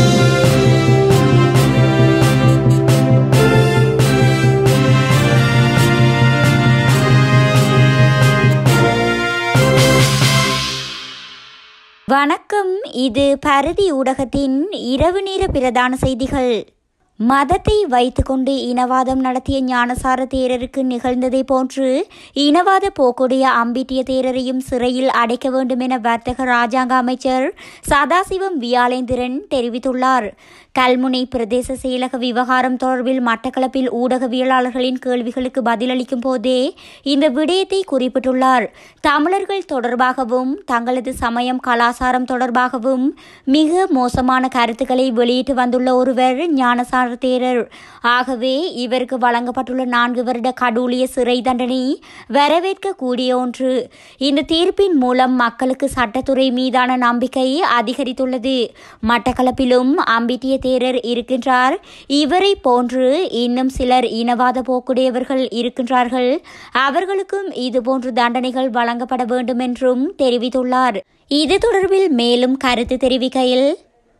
வணக்கம் இது பரதி ஊடகத்தின் இரவு நேர பிரதான செய்திகள் மதத்தை வைத்துக்கொண்டு இனவாதம் நடத்திய ஞானசார தேரருக்கு நிகழ்ந்ததை போன்று இனவாத போக்குடைய அம்பிட்டிய தேரரையும் சிறையில் அடைக்க வேண்டும் என வர்த்தக ராஜாங்க அமைச்சர் சதாசிவம் வியாலேந்திரன் தெரிவித்துள்ளார் கல்முனை பிரதேச செயலக விவகாரம் தொடர்பில் மட்டக்களப்பில் ஊடகவியலாளர்களின் கேள்விகளுக்கு பதிலளிக்கும் போதே இந்த விடயத்தை குறிப்பிட்டுள்ளார் தமிழர்கள் தொடர்பாகவும் தங்களது சமயம் கலாசாரம் தொடர்பாகவும் மிக மோசமான கருத்துக்களை வெளியிட்டு வந்துள்ள ஒருவர் ஞானசார தேரர் ஆகவே இவருக்கு வழங்கப்பட்டுள்ள நான்கு வருட கடூழிய சிறை தண்டனை வரவேற்கக்கூடிய ஒன்று இந்த தீர்ப்பின் மூலம் மக்களுக்கு சட்டத்துறை மீதான நம்பிக்கை அதிகரித்துள்ளது மட்டக்களப்பிலும் அம்பிட்டிய தேரர் இருக்கின்றார் இவரை போன்று இன்னும் சிலர் இனவாத போக்குடையவர்கள் இருக்கின்றார்கள் அவர்களுக்கும் இதுபோன்று தண்டனைகள் வழங்கப்பட வேண்டும் என்றும் தெரிவித்துள்ளார் இது தொடர்பில் மேலும் கருத்து தெரிவிக்கையில்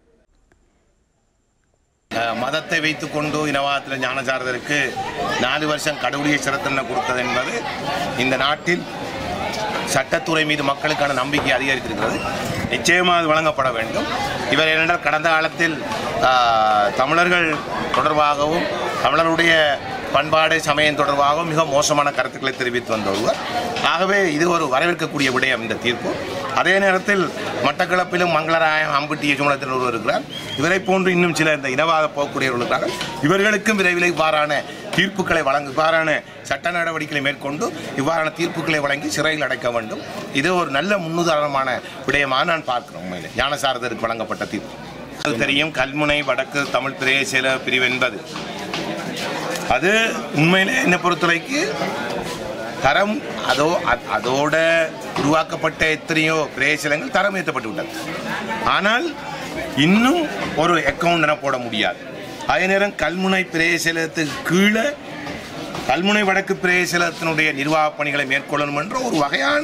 அஹ், மதத்தை வைத்துக்கொண்டு இனவாதத்தில் ஞானசாரதருக்கு நாலு வருஷம் கடவுளிய சிறத்தன்மை கொடுத்தது என்பது இந்த நாட்டில் சட்டத்துறை மீது மக்களுக்கான நம்பிக்கை அதிகரித்திருக்கிறது நிச்சயமாக அது வழங்கப்பட வேண்டும் இவர் ஏனென்றால் கடந்த காலத்தில் ஆஹ், தமிழர்கள் தொடர்பாகவும் தமிழருடைய பண்பாடு சமயம் தொடர்பாகவும் மிக மோசமான கருத்துக்களை தெரிவித்து வந்த ஒருவர் ஆகவே இது ஒரு வரவேற்கக்கூடிய விடயம் இந்த தீர்ப்பு அதே நேரத்தில் மட்டக்களப்பிலும் மங்களராயம் அம்புட்டி சுமலத்தில் ஒருவர் இருக்கிறார் இவரை போன்று இன்னும் சில இந்த இனவாத போக்குடையவர்கள் இருக்கிறார்கள் இவர்களுக்கும் விரைவில் இவ்வாறான தீர்ப்புகளை வழங்க இவ்வாறான சட்ட நடவடிக்கைகளை மேற்கொண்டு இவ்வாறான தீர்ப்புகளை வழங்கி சிறையில் அடைக்க வேண்டும் இது ஒரு நல்ல முன்னுதாரணமான விடயமாக நான் பார்க்கிறேன் உண்மையிலே ஞானசாரதருக்கு வழங்கப்பட்ட தீர்ப்பு அது தெரியும் கல்முனை வடக்கு தமிழ் பிரதேச பிரிவு என்பது அது உண்மையிலே என்னை பொறுத்தவரைக்கு தரம் அதோ அ- அதோட உருவாக்கப்பட்ட எத்தனையோ பிரேசலங்கள் தரம் ஏற்றப்பட்டு விட்டது ஆனால் இன்னும் ஒரு அக்கௌண்ட் போட முடியாது அதே நேரம் கல்முனை பிரேசலத்துக்கு கீழே கல்முனை வடக்கு பிரேசலத்தினுடைய நிர்வாக பணிகளை மேற்கொள்ளணும் என்ற ஒரு வகையான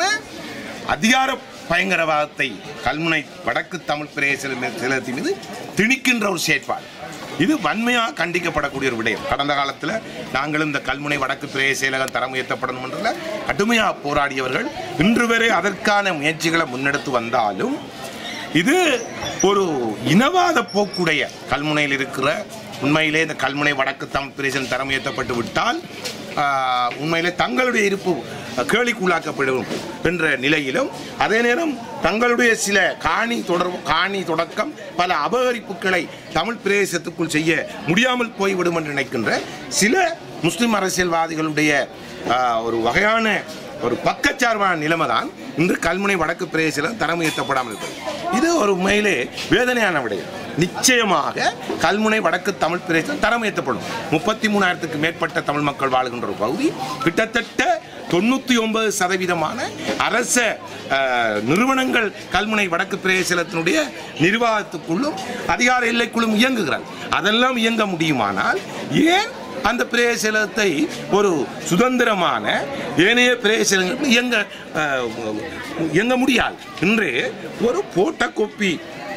அதிகார பயங்கரவாதத்தை கல்முனை வடக்கு தமிழ் பிரேசலத்தின் மீது திணிக்கின்ற ஒரு செயற்பாடு இது வன்மையாக கண்டிக்கப்படக்கூடிய ஒரு விடயம் கடந்த காலத்தில் நாங்களும் இந்த கல்முனை வடக்கு பிரதேச செயலகம் தரம் உயர்த்தப்படணும் என்றல கடுமையாக போராடியவர்கள் இன்று வரை அதற்கான முயற்சிகளை முன்னெடுத்து வந்தாலும் இது ஒரு இனவாத போக்குடைய கல்முனையில் இருக்கிற உண்மையிலே இந்த கல்முனை வடக்கு தமிழ் பிரதேசம் தரம் உயர்த்தப்பட்டு விட்டால் ஆஹ், உண்மையிலே தங்களுடைய இருப்பு கேலிக்குள்ளாக்கப்படும் என்ற நிலையிலும் அதே நேரம் தங்களுடைய சில காணி தொடர்பு காணி தொடக்கம் பல அபகரிப்புகளை தமிழ் பிரதேசத்துக்குள் செய்ய முடியாமல் போய்விடும் என்று நினைக்கின்ற சில முஸ்லிம் அரசியல்வாதிகளுடைய ஆஹ், ஒரு வகையான ஒரு பக்கச்சார்பான நிலைமை தான் இன்று கல்முனை வடக்கு பிரதேசத்தில் தரம் உயர்த்தப்படாமல் இருக்கிறது இது ஒரு உண்மையிலே வேதனையான விடயம் நிச்சயமாக கல்முனை வடக்கு தமிழ் பிரதேசம் தரம் உயர்த்தப்படும் முப்பத்தி மூணாயிரத்துக்கு மேற்பட்ட தமிழ் மக்கள் வாழ்கின்ற ஒரு பகுதி கிட்டத்தட்ட தொண்ணூற்றி ஒன்பது சதவீதமான அரச அஹ், நிறுவனங்கள் கல்முனை வடக்கு பிரதேசத்தினுடைய நிர்வாகத்துக்குள்ளும் அதிகார எல்லைக்குள்ளும் இயங்குகிறார் அதெல்லாம் இயங்க முடியுமானால் ஏன் அந்த பிரேசலத்தை ஒரு சுதந்திரமான ஏனைய பிரேசலங்கள் இயங்க அஹ், இயங்க முடியாது இன்று ஒரு போட்ட கொப்பி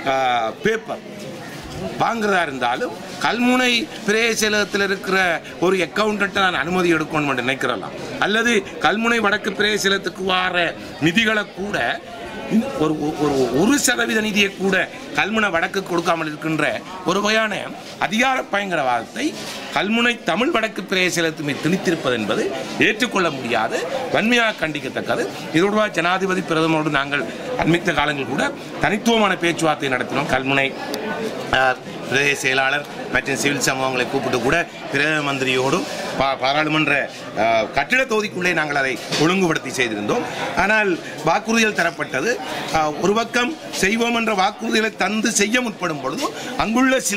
பேப்பர் வாங்குறதா இருந்தாலும் கல்முனை பிரேசலத்தில் இருக்கிற ஒரு அக்கௌண்ட்டை நான் அனுமதி எடுக்கணும் என்று நினைக்கிறலாம் அல்லது கல்முனை வடக்கு பிரேசலத்துக்கு வர நிதிகளை கூட இந்த ஒரு ஒரு ஒரு சதவீத நிதியை கூட கல்முனை வடக்கு கொடுக்காமல் இருக்கின்ற ஒரு வகையான அதிகார பயங்கரவாதத்தை கல்முனை தமிழ் வடக்கு பிரதேசத்துமே திணித்திருப்பது என்பது ஏற்றுக்கொள்ள முடியாது வன்மையாக கண்டிக்கத்தக்கது இதோடு ஜனாதிபதி பிரதமரோடு நாங்கள் அண்மித்த காலங்கள் கூட தனித்துவமான பேச்சுவார்த்தை நடத்தினோம் கல்முனை அஹ், பிரதேச செயலாளர் மற்றும் சிவில் சமூகங்களை கூப்பிட்டு கூட பிரதம மந்திரியோடும் பா பாராளுமன்ற அஹ், கட்டிட தொகுதிக்குள்ளே நாங்கள் அதை ஒழுங்குபடுத்தி செய்திருந்தோம் ஆனால் வாக்குறுதிகள் தரப்பட்டது அஹ், ஒரு பக்கம் செய்வோம் என்ற வாக்குறுதிகளை தந்து செய்ய முற்படும் பொழுதும் அங்குள்ள சில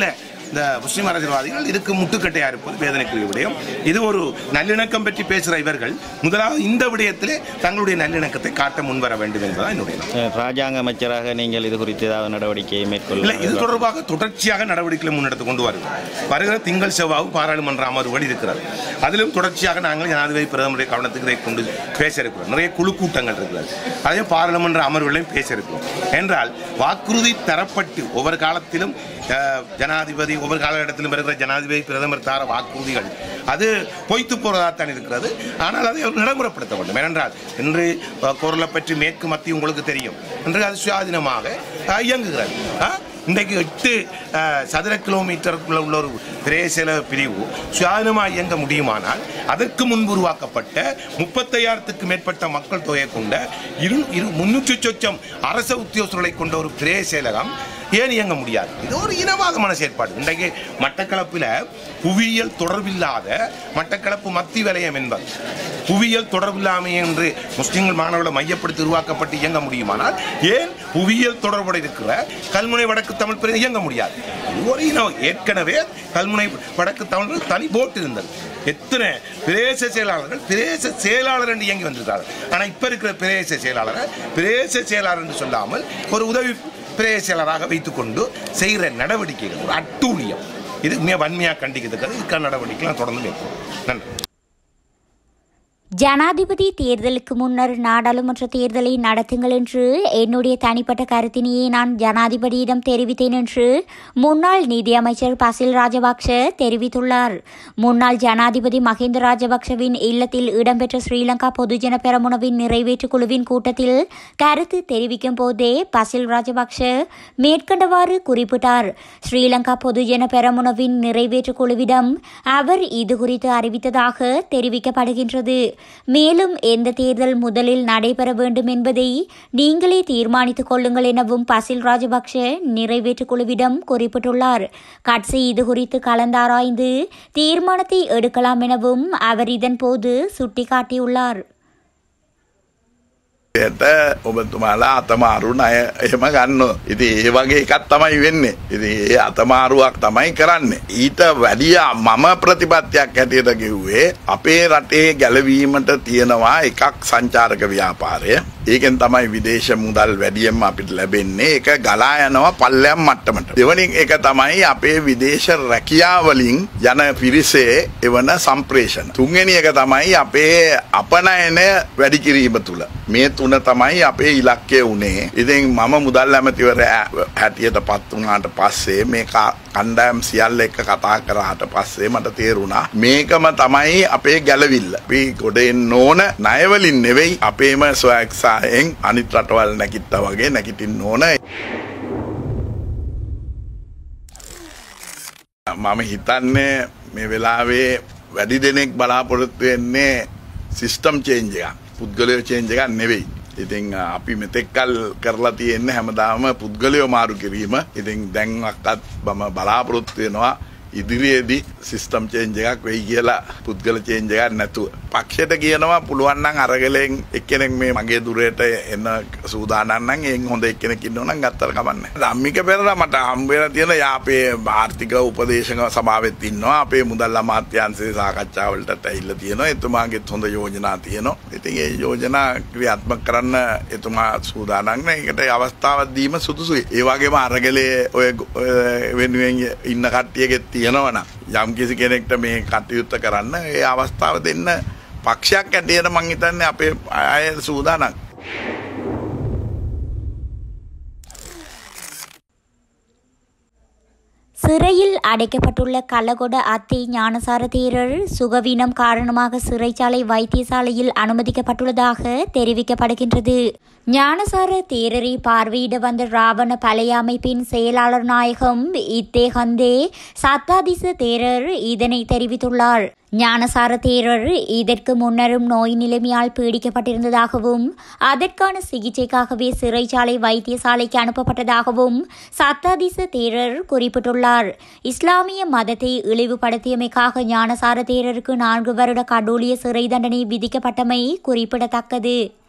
இந்த முஸ்லிம் அரசியல்வாதிகள் இதுக்கு முட்டுக்கட்டையா இருப்பது வேதனைக்குரிய விடயம் இது ஒரு நல்லிணக்கம் பற்றி பேசுகிற இவர்கள் முதலாவது இந்த விடயத்திலே தங்களுடைய நல்லிணக்கத்தை காட்ட முன்வர வேண்டும் என்பதுதான் என்னுடைய எண்ணம். அஹ், ராஜாங்க அமைச்சராக நீங்கள் இது குறித்து ஏதாவது நடவடிக்கையை இல்லை மேற்கொள்ள இது தொடர்பாக தொடர்ச்சியாக நடவடிக்கைகளை முன்னெடுத்து கொண்டு வருகிறோம் வருகிற திங்கள் செவ்வாய் பாராளுமன்ற அமர்வுகள் இருக்கிறது அதிலும் தொடர்ச்சியாக நாங்கள் ஜனாதிபதி பிரதமருடைய கவனத்துக்கு இதை கொண்டு பேச இருக்கிறோம் நிறைய குழு கூட்டங்கள் இருக்கிறது அதையும் பாராளுமன்ற அமர்வுகளையும் பேச இருக்கிறோம் என்றால் வாக்குறுதி தரப்பட்டு ஒவ்வொரு காலத்திலும் அஹ், ஜனாதிபதி ஒவ்வொரு காலகட்டத்திலும் இருக்கிற ஜனாதிபதி பிரதமர் தார வாக்குறுதிகள் அது பொய்த்து போறதாகத்தான் இருக்கிறது ஆனால் அதை அவர் நடைமுறைப்படுத்த வேண்டும் ஏனென்றால் இன்று அஹ், குரலை பற்றி மேற்கு மத்திய உங்களுக்கு தெரியும் இன்று அது சுயாதீனமாக அஹ், இயங்குகிறது அஹ், இன்றைக்கு எட்டு அஹ், சதுர கிலோமீட்டருக்குள்ள உள்ள ஒரு பிரேசில பிரிவு சுயாதீனமாக இயங்க முடியுமானால் அதற்கு முன்பு உருவாக்கப்பட்ட முப்பத்தையாயிரத்துக்கு மேற்பட்ட மக்கள் தொகையை கொண்ட இரு இரு முன்னூற்றி சொச்சம் அரச உத்தியோகஸ்தர்களை கொண்ட ஒரு பிரேசேலகம் ஏன் இயங்க முடியாது இது ஒரு இனவாதமான செயற்பாடு இன்றைக்கு மட்டக்களப்பில் புவியியல் தொடர்பில்லாத மட்டக்களப்பு மத்தி வலயம் என்பது புவியியல் தொடர்பில்லாமை என்று முஸ்லிம்கள் மாணவர்களை மையப்படுத்தி உருவாக்கப்பட்டு இயங்க முடியுமானால் ஏன் புவியியல் தொடர்புடைய இருக்கிற கல்முனை வடக்கு தமிழ் பிரிவு இயங்க முடியாது இது ஒரு இனம் ஏற்கனவே கல்முனை வடக்கு தமிழ் தனி போட்டு இருந்தது எத்தனை பிரதேச செயலாளர்கள் பிரதேச செயலாளர் என்று இயங்கி வந்திருக்கார்கள் ஆனால் இப்போ இருக்கிற பிரதேச செயலாளரை பிரதேச செயலாளர் என்று சொல்லாமல் ஒரு உதவி பிரதேச செயலராக வைத்துக்கொண்டு செய்கிற நடவடிக்கைகள் ஒரு அட்டூழியம் இது மிக வன்மையாக கண்டிக்கிறதுக்கு இதுக்கான நடவடிக்கைலாம் தொடர்ந்து மேற்கொள்ளும் நன்றி ஜனாதிபதி தேர்தலுக்கு முன்னர் நாடாளுமன்ற தேர்தலை நடத்துங்கள் என்று என்னுடைய தனிப்பட்ட கருத்தினையே நான் ஜனாதிபதியிடம் தெரிவித்தேன் என்று முன்னாள் நிதியமைச்சர் பசில் ராஜபக்ஷ தெரிவித்துள்ளார் முன்னாள் ஜனாதிபதி மஹிந்த ராஜபக்ஷவின் இல்லத்தில் இடம்பெற்ற ஸ்ரீலங்கா பொதுஜன பெரமுனவின் நிறைவேற்று குழுவின் கூட்டத்தில் கருத்து தெரிவிக்கும் போதே பசில் ராஜபக்ஷ மேற்கண்டவாறு குறிப்பிட்டார் ஸ்ரீலங்கா பொதுஜன பெரமுனவின் நிறைவேற்று குழுவிடம் அவர் இது குறித்து அறிவித்ததாக தெரிவிக்கப்படுகின்றது மேலும் எந்த தேர்தல் முதலில் நடைபெற வேண்டும் என்பதை நீங்களே தீர்மானித்துக் கொள்ளுங்கள் எனவும் பசில் ராஜபக்ஷ நிறைவேற்று குழுவிடம் குறிப்பிட்டுள்ளார் கட்சி இது குறித்து கலந்தாராய்ந்து தீர்மானத்தை எடுக்கலாம் எனவும் அவர் இதன்போது சுட்டிக்காட்டியுள்ளார் යට ඔබතුමාලා අතමාරු අය එහෙම ගන්න. ඉති ඒ වගේ එකත් තමයි වෙන්නේ. ඉති ඒ අතමාරුවක් තමයි කරන්නේ. ඊට වැඩිය මම ප්‍රතිපත්තියක් හැටියට කිව්වේ අපේ රටේ ගැලවීමට තියෙනවා එකක් සංචාරක ව්‍යාපාරය. ඒකෙන් තමයි විදේශ මුදල් වැඩියෙන්ම අපිට ලැබෙන්නේ. ඒක ගලා යනවා පල්ලයම් මට්ටමට. දෙවනි එක තමයි අපේ විදේශ රැකියාවලින් යන පිරිසේ එවන සම්ප්‍රේෂණ. තුන්වෙනි එක තමයි අපේ අපනයනය වැඩි කිරීම තුළ. මේ තුන තමයි අපේ ඉලක්කය වුණේ. ඉතින් මම මුදල් ඇමතිවර හැටියට පත් වුණාට පස්සේ මේ කා- කණ්ඩායම් සියල්ල එක කතා කරාට පස්සේ මට තේරුණා මේකම තමයි අපේ ගැලවිල්ල. අපි ගොඩ එන්න ඕන ණයවලින් නෙවෙයි අපේම ස්වයක්සායෙන් අනිත් රටවල් නැගිට්ටා වගේ නැගිටින්න ඕන. මම හිතන්නේ මේ වෙලාවේ වැඩි දෙනෙක් බලාපොරොත්තු වෙන්නේ සිස්ටම් චේන්ජ් එකක්. පුද්ගලයෝ චේන්ජ් එකක් නෙවෙයි. ඉතින් අ, අපි මෙතෙක්කල් කරලා තියෙන්නේ හැමදාම පුද්ගලයෝ මාරු කිරීම. ඉතින් දැන් අක්කත් මම බලාපොරොත්තු වෙනවා ඉදිරියේදී සිස්ටම් චේන්ජ් එකක් වෙයි කියලා පුද්ගල චේන්ජ් එකක් නැතුව. පක්ෂයට කියනවා පුළුවන් නම් අරගලෙන් එක්කෙනෙක් මේ මගේ දුරේට එන්න සූදානම් නම් එන් හොඳ එක්කෙනෙක් ඉන්නව නම් ගත්තට කමන්නේ. ධම්මික පෙරේරා මට හම්බ වෙලා තියෙන යා අපේ ආර්ථික උපදේශක සභාවෙත් ඉන්නවා. අපේ මුදල් අමාත්‍යාංශයේ සාකච්ඡා වලටත් ඇවිල්ලා තියෙනවා. එතුමාගෙත් හොඳ යෝජනා තියෙනවා. ඉතින් ඒ යෝජනා ක්‍රියාත්මක කරන්න එතුමා සූදානම් නැහැ. ඒකට අවස්ථාවක් දීම සුදුසුයි. ඒ වගේම අරගලේ ඔය ඔය වෙනුවෙන් ඉන්න කට්ටියගෙත් තියෙනවා නම් යම් කිසි කෙනෙක්ට මේ කටයුත්ත කරන්න ඒ අවස්ථාව දෙන්න පක්ෂයක් ඇටියට මං හිතන්නේ අපේ අය සූදානම්. சிறையில் அடைக்கப்பட்டுள்ள கள்ளகொட அத்தை ஞானசார தேரர் சுகவீனம் காரணமாக சிறைச்சாலை வைத்தியசாலையில் அனுமதிக்கப்பட்டுள்ளதாக தெரிவிக்கப்படுகின்றது ஞானசார தேரரை பார்வையிட வந்த ராவண பழைய அமைப்பின் செயலாளர் நாயகம் இத்தேகந்தே சத்தாதிச தேரர் இதனை தெரிவித்துள்ளார் ஞானசார தேரர் இதற்கு முன்னரும் நோய் நிலைமையால் பீடிக்கப்பட்டிருந்ததாகவும் அதற்கான சிகிச்சைக்காகவே சிறைச்சாலை வைத்தியசாலைக்கு அனுப்பப்பட்டதாகவும் சத்தாதிச தேரர் குறிப்பிட்டுள்ளார் இஸ்லாமிய மதத்தை இழிவுபடுத்தியமைக்காக ஞானசார தேரருக்கு நான்கு வருட கடூழிய சிறை தண்டனை விதிக்கப்பட்டமை குறிப்பிடத்தக்கது